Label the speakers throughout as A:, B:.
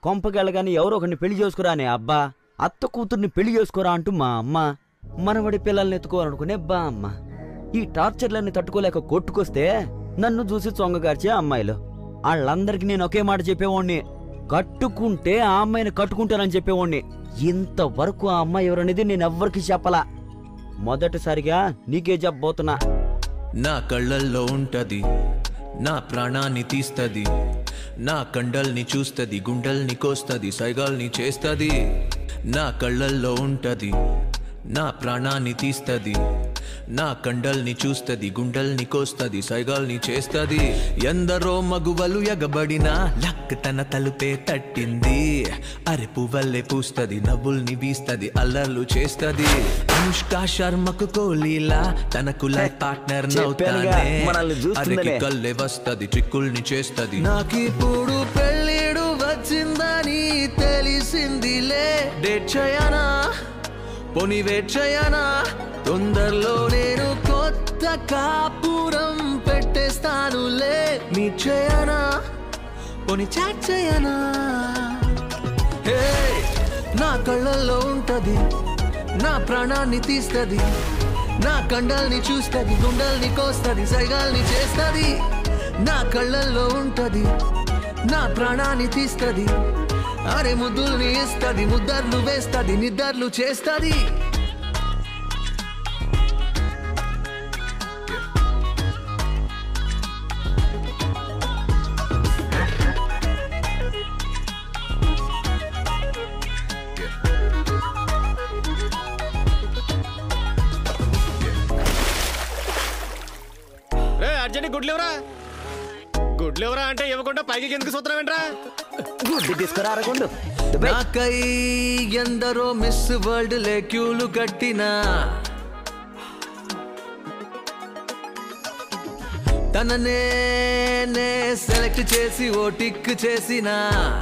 A: కొంపకెళ్ళగాని ఎవరో ఒకరిని పెళ్లి చేసుకురా అనే అబ్బా అత్త కూతుర్ని పెళ్లి చేసుకోరా అంటూ మా అమ్మ మనవడి పిల్లల్ని ఎత్తుకోవాలనుకునే బా అమ్మ ఈ టార్చర్లన్నీ తట్టుకోలేక కొట్టుకొస్తే నన్ను చూసి చొంగగార్చే అమ్మాయిలు వాళ్ళందరికీ నేను ఒకే మాట చెప్పేవాడిని కట్టుకుంటే ఆ అమ్మాయిని కట్టుకుంటానని చెప్పేవాడిని ఇంతవరకు ఆ అమ్మాయి ఎవరనేది నేను ఎవ్వరికి చెప్పలా మొదటిసారిగా నీకే చెప్పబోతున్నా
B: నా కళ్ళల్లో ఉంటది నా ప్రాణాన్ని తీస్తది నా కండల్ని చూస్తది గుండెల్ని కోస్తది సైగాల్ని చేస్తది నా కళ్ళల్లో ఉంటది నా ప్రాణాన్ని తీస్తది నా కండల్ని చూస్తది గుండెల్ని కోస్తది సైగాల్ని చేస్తది ఎందరో మగువలు ఎగబడిన లక్ తన తలుపే తట్టింది అరె పువ్వల్లే పూస్తది నవ్వుల్ని వీస్తది అల్లర్లు చేస్తది అనుష్క శర్మకు కోలీలా తనకు లైఫ్ పార్ట్నర్
A: చెప్పానుగా,
B: నవుతానే
A: మనల్ని చూస్తుందనే.
B: అరెకి కల్లే వస్తది ట్రిక్కుల్ని చేస్తది నాకిప్పుడు పెళ్ళిడు వచ్చిందని తెలిసిందిలే డేట్ చేయనా పోని వెయిట్ చేయనా తొందరలో నేను కొత్త కాపురం పెట్టేస్తానులే మీ చేయనా పోని చాట్ చేయనా హే నా కళ్ళల్లో ఉంటది నా ప్రాణాన్ని తీస్తది నా కండల్ని చూస్తది గుండెల్ని కోస్తది సైగాల్ని చేస్తది నా కళ్ళల్లో ఉంటది నా ప్రాణాన్ని తీస్తది అరే ముద్దుల్ని ఇస్తది ముద్దర్లు వేస్తది నిద్దర్లు చేస్తది
C: రే అర్జెంట్ గుడ్లేవరా గుడ్లేవరా అంటే ఇవ్వకుండా పైకి ఎందుకు సూత్రమేంట్రా
A: గుడ్డి తీసుకురా అరగొండు
B: నాకై ఎందరో మిస్ వరల్డ్ లే క్యూలు కట్టినా తననే నే సెలెక్ట్ చేసి ఓ టిక్ చేసినా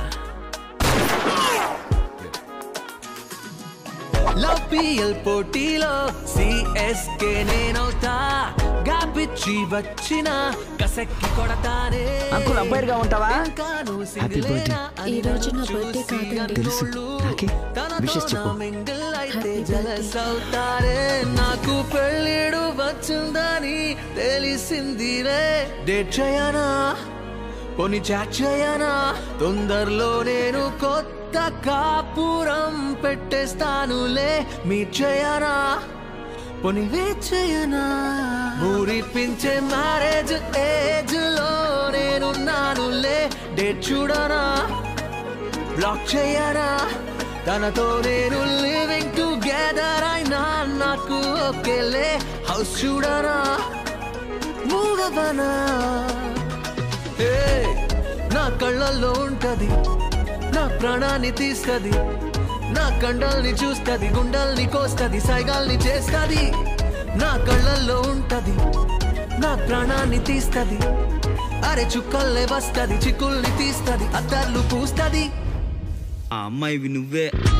B: లవ్ పిఎల్ పోటీలో సిఎస్కే నేనవుతా గాపిచ్చి వచ్చిన కసక్కి కొడతానే
A: అంకుల్ అంపైర్గా ఉంటావా?
B: ఇంకా నువ్వు
A: Happy birthday.
B: సింగిలేనా అని
D: ఈ రోజు నా
B: చూసి
D: birthday కాదండి.
A: తెలుసు. నాకే.
B: తనతో
A: Wishes చెప్పు.
B: నా mingle అయితే
D: Happy
B: jealous అవుతారే నాకు పెళ్ళిడు వచ్చిందని తెలిసిందిరే డేట్ చేయనా పోని చాట్ చేయనా తొందరలో నేను కొత్త కాపురం పెట్టేస్తానులే మీ చేయనా పోని వెయిట్ చేయనా ఊరిపించే మ్యారేజ్ ఏజ్ లో నేనున్నానులే డేట్ చూడనా బ్లాక్ చేయనా తనతో నేను లివింగ్ టుగెదర్ అయినా నాకు ఒకేలే హౌస్ చూడనా మూడవనా ఏ, నా కళ్ళల్లో ఉంటది నా ప్రాణాన్ని తీస్తది నా కండల్ని చూస్తది గుండల్ని కోస్తది సైగాల్ని చేస్తది నా కళ్ళల్లో ఉంటది నా ప్రాణాన్ని తీస్తది అరే చుక్కల్లే వస్తది చిక్కుల్ని తీస్తది అద్దర్లు పూస్తది
A: ఆ అమ్మాయివి నువ్వే